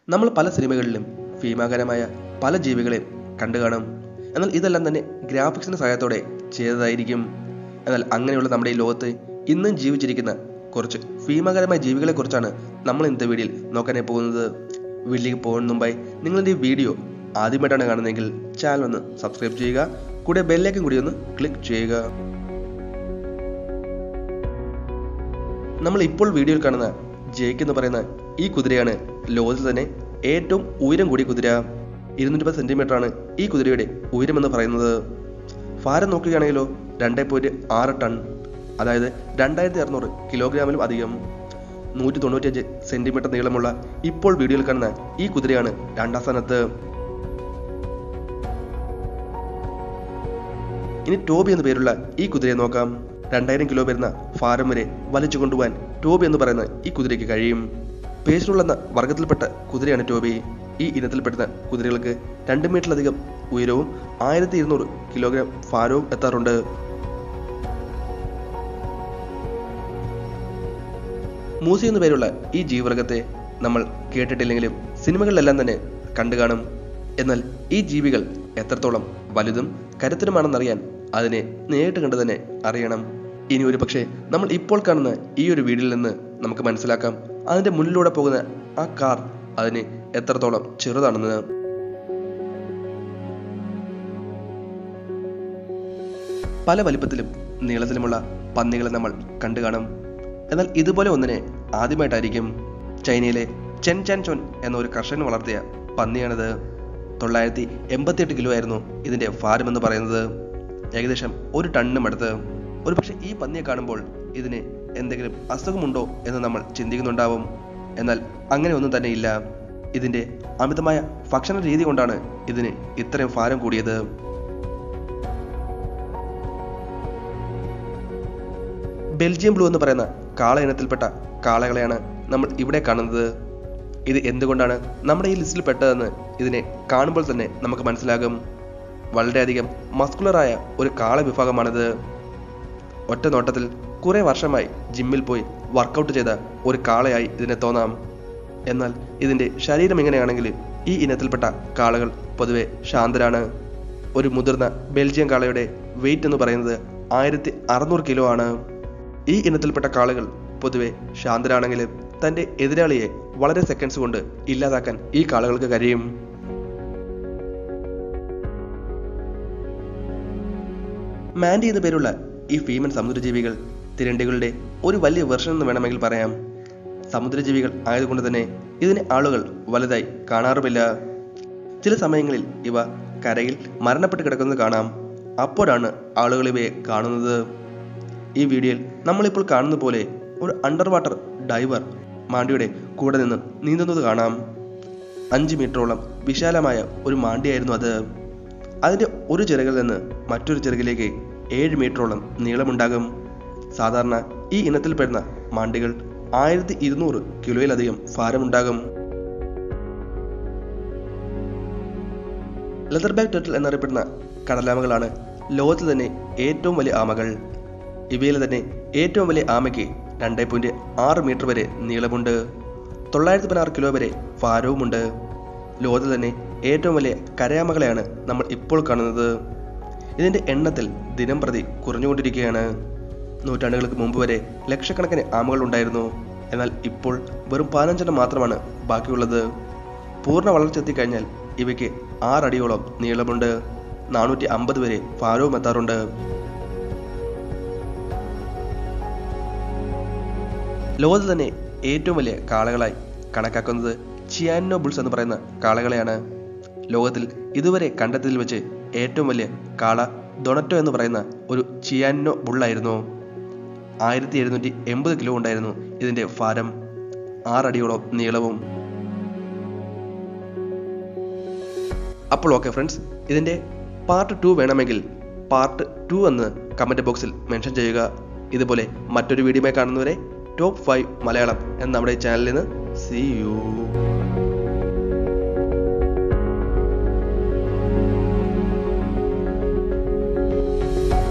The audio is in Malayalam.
നമ്മൾ പല സിനിമകളിലും ഭീമാകരമായ പല ജീവികളെയും കണ്ടു കാണും എന്നാൽ ഇതെല്ലാം തന്നെ ഗ്രാഫിക്സിന്റെ സഹായത്തോടെ ചെയ്തതായിരിക്കും എന്നാൽ അങ്ങനെയുള്ള നമ്മുടെ ഈ ലോകത്ത് ഇന്നും ജീവിച്ചിരിക്കുന്ന കുറച്ച് ഭീമാകരമായ ജീവികളെ കുറിച്ചാണ് നമ്മൾ ഇന്നത്തെ വീഡിയോയിൽ നോക്കാനായി പോകുന്നത് വീട്ടിലേക്ക് പോകുന്ന മുമ്പായി നിങ്ങളുടെ ഈ വീഡിയോ ആദ്യമായിട്ടാണ് കാണുന്നതെങ്കിൽ ചാനൽ ഒന്ന് സബ്സ്ക്രൈബ് ചെയ്യുക കൂടെ ബെല്ലേക്കും കൂടി ഒന്ന് ക്ലിക്ക് ചെയ്യുക നമ്മൾ ഇപ്പോൾ വീഡിയോയിൽ കാണുന്ന ജേക്ക് എന്ന് പറയുന്ന ഈ കുതിരയാണ് ലോകത്തിൽ തന്നെ ഏറ്റവും ഉയരം കൂടിയ കുതിര ഇരുന്നൂറ്റി സെന്റിമീറ്റർ ആണ് ഈ കുതിരയുടെ ഉയരം എന്ന് പറയുന്നത് ഭാരം നോക്കുകയാണെങ്കിലോ രണ്ടേ പോയിന്റ് ആറ് ടൺ അതായത് രണ്ടായിരത്തി അറുന്നൂറ് കിലോഗ്രാമിലും അധികം നൂറ്റി തൊണ്ണൂറ്റിയഞ്ച് സെന്റിമീറ്റർ നീളമുള്ള ഇപ്പോൾ വീഡിയോയിൽ കാണുന്ന ഈ കുതിരയാണ് രണ്ടാം സ്ഥാനത്ത് ഇനി ടോബി എന്ന പേരുള്ള ഈ കുതിരയെ നോക്കാം രണ്ടായിരം കിലോ വരുന്ന ഭാരം വരെ വലിച്ചു കൊണ്ടുപോകാൻ ടോബി എന്ന് പറയുന്ന ഈ കുതിരയ്ക്ക് കഴിയും പേശിനുള്ള വർഗത്തിൽപ്പെട്ട കുതിരയാണ് ടോബി ഈ ഇനത്തിൽപ്പെടുന്ന കുതിരകൾക്ക് രണ്ട് മീറ്ററിലധികം ഉയരവും ആയിരത്തി ഇരുന്നൂറ് കിലോഗ്രാം ഭാരവും എത്താറുണ്ട് മൂസി എന്നു പേരുള്ള ഈ ജീവവർഗത്തെ നമ്മൾ കേട്ടിട്ടില്ലെങ്കിലും സിനിമകളിലെല്ലാം തന്നെ കണ്ടു കാണും എന്നാൽ ഈ ജീവികൾ എത്രത്തോളം വലുതും കരുത്തരുമാണെന്നറിയാൻ അതിനെ നേരിട്ട് കണ്ടു തന്നെ അറിയണം ഇനി ഒരു പക്ഷേ നമ്മൾ ഇപ്പോൾ കാണുന്ന ഈ ഒരു വീടിൽ നിന്ന് നമുക്ക് മനസ്സിലാക്കാം അതിന്റെ മുന്നിലൂടെ പോകുന്ന ആ കാർ അതിന് എത്രത്തോളം ചെറുതാണെന്ന് പല വലിപ്പത്തിലും നീളത്തിലുമുള്ള പന്നികളെ നമ്മൾ കണ്ടു കാണും എന്നാൽ ഇതുപോലെ ഒന്നിനെ ആദ്യമായിട്ടായിരിക്കും ചൈനയിലെ ചെൻ ചാൻ ചൊൻ എന്ന ഒരു കർഷകൻ വളർത്തിയ പന്നിയാണിത് തൊള്ളായിരത്തി എൺപത്തിയെട്ട് കിലോ ആയിരുന്നു ഇതിന്റെ ഭാരം എന്ന് പറയുന്നത് ഏകദേശം ഒരു ടണ്ണിനും അടുത്ത് ഒരു പക്ഷേ ഈ പന്നിയെ കാണുമ്പോൾ ഇതിന് എന്തെങ്കിലും അസുഖമുണ്ടോ എന്ന് നമ്മൾ ചിന്തിക്കുന്നുണ്ടാവും എന്നാൽ അങ്ങനെ ഒന്നും തന്നെ ഇല്ല ഇതിന്റെ അമിതമായ ഭക്ഷണ രീതി കൊണ്ടാണ് ഇതിന് ഇത്രയും ഭാരം കൂടിയത് ബെൽജിയം ബ്ലൂ എന്ന് പറയുന്ന കാള ഇനത്തിൽപ്പെട്ട കാളകളെയാണ് നമ്മൾ ഇവിടെ കാണുന്നത് ഇത് എന്തുകൊണ്ടാണ് നമ്മുടെ ഈ ലിസ്റ്റിൽ പെട്ടതെന്ന് ഇതിനെ കാണുമ്പോൾ തന്നെ നമുക്ക് മനസ്സിലാകും വളരെയധികം മസ്കുലറായ ഒരു കാള വിഭാഗമാണിത് ഒറ്റ നോട്ടത്തിൽ കുറെ വർഷമായി ജിമ്മിൽ പോയി വർക്കൗട്ട് ചെയ്ത ഒരു കാളയായി ഇതിനെ തോന്നാം എന്നാൽ ഇതിന്റെ ശരീരം ഇങ്ങനെയാണെങ്കിൽ ഈ ഇനത്തിൽപ്പെട്ട കാളകൾ പൊതുവെ ശാന്തരാണ് ഒരു മുതിർന്ന ബെൽജിയം കാളയുടെ വെയിറ്റ് എന്ന് പറയുന്നത് ആയിരത്തി അറുന്നൂറ് കിലോ ആണ് ഈ ഇനത്തിൽപ്പെട്ട കാളുകൾ പൊതുവെ ശാന്തരാണെങ്കിലും തന്റെ എതിരാളിയെ വളരെ സെക്കൻഡ്സ് കൊണ്ട് ഇല്ലാതാക്കാൻ ഈ കാളുകൾക്ക് കഴിയും മാൻഡി എന്ന പേരുള്ള ഈ ഫീമൻ സമുദ്രജീവികൾ തിരണ്ടികളുടെ ഒരു വലിയ വെർഷൻ എന്ന് വേണമെങ്കിൽ പറയാം സമുദ്രജീവികൾ ആയതുകൊണ്ട് തന്നെ ഇതിനെ ആളുകൾ വലുതായി കാണാറുമില്ല ചില സമയങ്ങളിൽ ഇവ കരയിൽ മരണപ്പെട്ട് കിടക്കുന്നത് കാണാം അപ്പോഴാണ് ആളുകൾ ഇവയെ കാണുന്നത് ഈ വീഡിയോയിൽ നമ്മളിപ്പോൾ കാണുന്ന പോലെ ഒരു അണ്ടർ വാട്ടർ ഡൈവർ മാണ്ടിയുടെ കൂടെ നിന്ന് നീന്തുന്നത് കാണാം അഞ്ച് മീറ്ററോളം വിശാലമായ ഒരു മാണ്ടിയായിരുന്നു അത് അതിന്റെ ഒരു ചിറകിൽ നിന്ന് മറ്റൊരു ചിറകിലേക്ക് ഏഴ് മീറ്ററോളം നീളമുണ്ടാകും സാധാരണ ഈ ഇനത്തിൽപ്പെടുന്ന മാണ്ടികൾ ആയിരത്തി ഇരുന്നൂറ് കിലോയിലധികം ഭാരമുണ്ടാകും ലെതർ ബാഗ് ടർട്ടിൽ എന്നറിയപ്പെടുന്ന കടലാമകളാണ് ലോകത്തിൽ തന്നെ ഏറ്റവും വലിയ ആമകൾ ഇവയിൽ തന്നെ ഏറ്റവും വലിയ ആമയ്ക്ക് രണ്ടേ പോയിന്റ് ആറ് മീറ്റർ വരെ നീളമുണ്ട് തൊള്ളായിരത്തി പതിനാറ് കിലോ വരെ ഭാരവുമുണ്ട് ലോകത്തിൽ തന്നെ ഏറ്റവും വലിയ കരയാമകളെയാണ് നമ്മൾ ഇപ്പോൾ കാണുന്നത് ഇതിന്റെ എണ്ണത്തിൽ ദിനം പ്രതി കുറഞ്ഞുകൊണ്ടിരിക്കുകയാണ് നൂറ്റാണ്ടുകൾക്ക് മുമ്പ് വരെ ലക്ഷക്കണക്കിന് ആമകൾ ഉണ്ടായിരുന്നു എന്നാൽ ഇപ്പോൾ വെറും പതിനഞ്ചെണ്ണം മാത്രമാണ് ബാക്കിയുള്ളത് പൂർണ്ണ വളർച്ച എത്തിക്കഴിഞ്ഞാൽ ഇവയ്ക്ക് ആറടിയോളം നീളമുണ്ട് നാനൂറ്റി അമ്പത് വരെ ഭാരവും എത്താറുണ്ട് ലോകത്തിൽ തന്നെ ഏറ്റവും വലിയ കാളകളായി കണക്കാക്കുന്നത് ചിയാനോ ബുൾസ് എന്ന് പറയുന്ന കാളകളെയാണ് ലോകത്തിൽ ഇതുവരെ കണ്ടെത്തിയതിൽ വെച്ച് ഏറ്റവും വലിയ കാള ഡൊണറ്റോ എന്ന് പറയുന്ന ഒരു ചിയാനോ ബുള്ളായിരുന്നു ആയിരത്തി എഴുന്നൂറ്റി എൺപത് കിലോ ഉണ്ടായിരുന്നു ഇതിന്റെ ഭാരം ആറടിയോളം നീളവും അപ്പോൾ ഓക്കെ ഫ്രണ്ട്സ് ഇതിന്റെ പാർട്ട് ടു വേണമെങ്കിൽ പാർട്ട് ടു എന്ന് കമന്റ് ബോക്സിൽ മെൻഷൻ ചെയ്യുക ഇതുപോലെ മറ്റൊരു വീഡിയോമായി കാണുന്നവരെ ടോപ്പ് ഫൈവ് മലയാളം എന്ന നമ്മുടെ ചാനലിൽ നിന്ന് സി യു